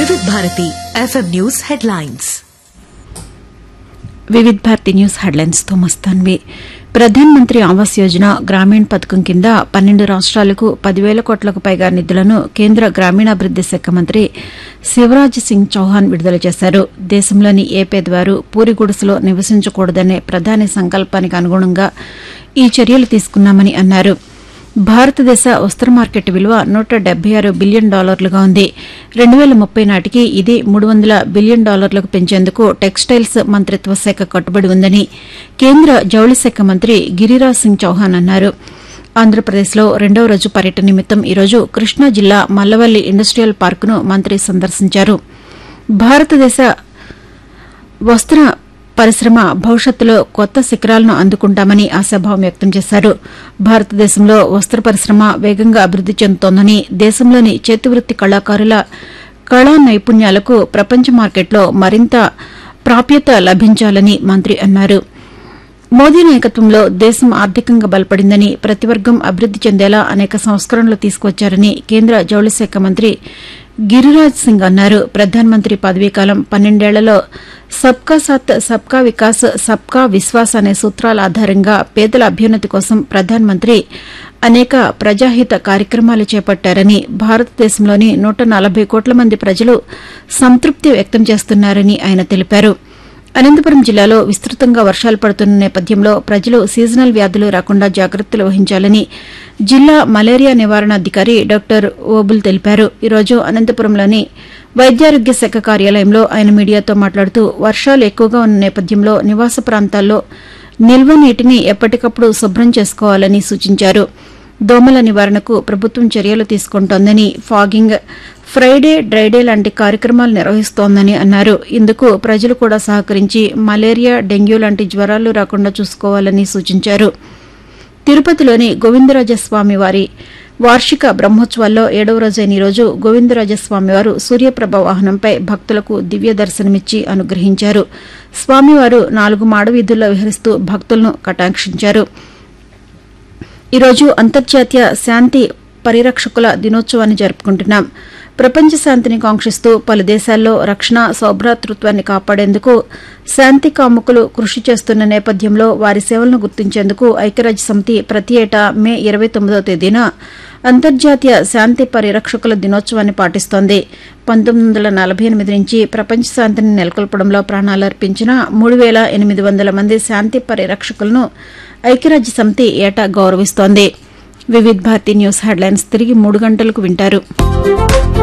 వివిధ Bharati FM news headlines Vividh Bharati news headlines తో మస్తాన్వి ప్రధాన్ మంత్రి ఆవాస్ యోజన గ్రామీణ్ పథకం కింద పన్నెండు రాష్ట్రాలకు పదివేల కోట్లకు పైగా నిధులను కేంద్ర గ్రామీణాభివృద్ది శాఖ మంత్రి శివరాజ్ సింగ్ చౌహాన్ విడుదల చేశారు దేశంలోని ఏ పేదవారు పూరి గుడిసెలో నివసించకూడదనే ప్రధాని సంకల్పానికి అనుగుణంగా ఈ చర్యలు తీసుకున్నామని అన్నారు భారతదేశ వస్త్ర మార్కెట్ విలువ నూట డెబ్బై ఆరు బిలియన్ డాలర్లుగా ఉంది రెండు వేల ముప్పై నాటికి ఇది మూడు వందల బిలియన్ డాలర్లకు పెంచేందుకు టెక్స్టైల్స్ మంత్రిత్వ శాఖ కట్టుబడి ఉందని కేంద్ర జౌళి శాఖ మంత్రి గిరిరాజ్ సింగ్ చౌహాన్ అన్నారు ఆంధ్రప్రదేశ్లో రెండవ రోజు పర్యటన నిమిత్తం ఈరోజు కృష్ణా జిల్లా మల్లవల్లి ఇండస్ట్రియల్ పార్కును మంత్రి సందర్శించారు భారతదేశ వస్త్ర పరిశ్రమ భవిష్యత్తులో కొత్త శిఖరాలను అందుకుంటామని ఆశాభావం వ్యక్తం చేశారు భారతదేశంలో వస్త్ర పరిశ్రమ వేగంగా అభివృద్ది చెందుతోందని దేశంలోని చేతివృత్తి కళాకారుల కళా నైపుణ్యాలకు ప్రపంచ మార్కెట్లో మరింత ప్రాప్యత లభించాలని మంత్రి అన్నారు మోదీ నాయకత్వంలో దేశం ఆర్థికంగా బలపడిందని ప్రతి వర్గం అభివృద్ది చెందేలా అనేక సంస్కరణలు తీసుకువచ్చారని కేంద్ర జౌళి శాఖ మంత్రి గిరిరాజ్ సింగ్ అన్నారు ప్రధానమంత్రి పదవీకాలం పన్నెండేళ్లలో సబ్కా సాత్ సబ్కా వికాస్ సబ్కా విశ్వాస్ అనే సూత్రాల ఆధారంగా పేదల అభ్యున్నతి కోసం ప్రధానమంత్రి అనేక ప్రజాహిత కార్యక్రమాలు చేపట్టారని భారతదేశంలోని నూట నలభై కోట్ల మంది ప్రజలు సంతృప్తి వ్యక్తం చేస్తున్నారని ఆయన తెలిపారు అనంతపురం జిల్లాలో విస్తృతంగా వర్షాలు పడుతున్న నేపథ్యంలో ప్రజలు సీజనల్ వ్యాధులు రాకుండా జాగ్రత్తలు వహించాలని జిల్లా మలేరియా నివారణ అధికారి డాక్టర్ ఓబుల్ తెలిపారు ఈరోజు అనంతపురంలోని వైద్యారోగ్య శాఖ కార్యాలయంలో ఆయన మీడియాతో మాట్లాడుతూ వర్షాలు ఎక్కువగా ఉన్న నేపథ్యంలో నివాస ప్రాంతాల్లో నిల్వ నీటిని ఎప్పటికప్పుడు శుభ్రం చేసుకోవాలని సూచించారు దోమల నివారణకు ప్రభుత్వం చర్యలు తీసుకుంటోందని ఫాగింగ్ ఫ్రైడే డ్రైడే లాంటి కార్యక్రమాలు నిర్వహిస్తోందని అన్నారు ఇందుకు ప్రజలు కూడా సహకరించి మలేరియా డెంగ్యూ లాంటి జ్వరాలు రాకుండా చూసుకోవాలని సూచించారు తిరుపతిలోని గోవిందరాజస్వామి వారి వార్షిక బ్రహ్మోత్సవాల్లో ఏడవ రోజైన ఈరోజు గోవిందరాజస్వామివారు సూర్యప్రభ వాహనంపై భక్తులకు దివ్య దర్శనమిచ్చి అనుగ్రహించారు స్వామివారు నాలుగు మాడవీధుల్లో విహరిస్తూ భక్తులను కటాక్షించారు ఈరోజు అంతర్జాతీయ శాంతి పరిరక్షకుల దినోత్సవాన్ని జరుపుకుంటున్నాం ప్రపంచ శాంతిని కాంక్షిస్తూ పలు దేశాల్లో రక్షణ సౌభ్రాతృత్వాన్ని కాపాడేందుకు శాంతి కాముకులు కృషి చేస్తున్న నేపథ్యంలో వారి సేవలను గుర్తించేందుకు ఐక్యరాజ్య సమితి ప్రతి ఏటా మే ఇరవై తొమ్మిదో తేదీన అంతర్జాతీయ శాంతి పరిరక్షకుల దినోత్సవాన్ని పాటిస్తోంది పంతొమ్మిది వందల నలభై ఎనిమిది నుంచి ప్రపంచ శాంతిని నెలకొల్పడంలో ప్రాణాలర్పించిన మూడు వేల ఎనిమిది వందల మంది శాంతి పరిరక్షకులను ఐక్యరాజ్య సమితి ఏటా గౌరవిస్తోంది వివిధ్ భారతి న్యూస్ హెడ్లైన్స్ తిరిగి మూడు గంటలకు వింటారు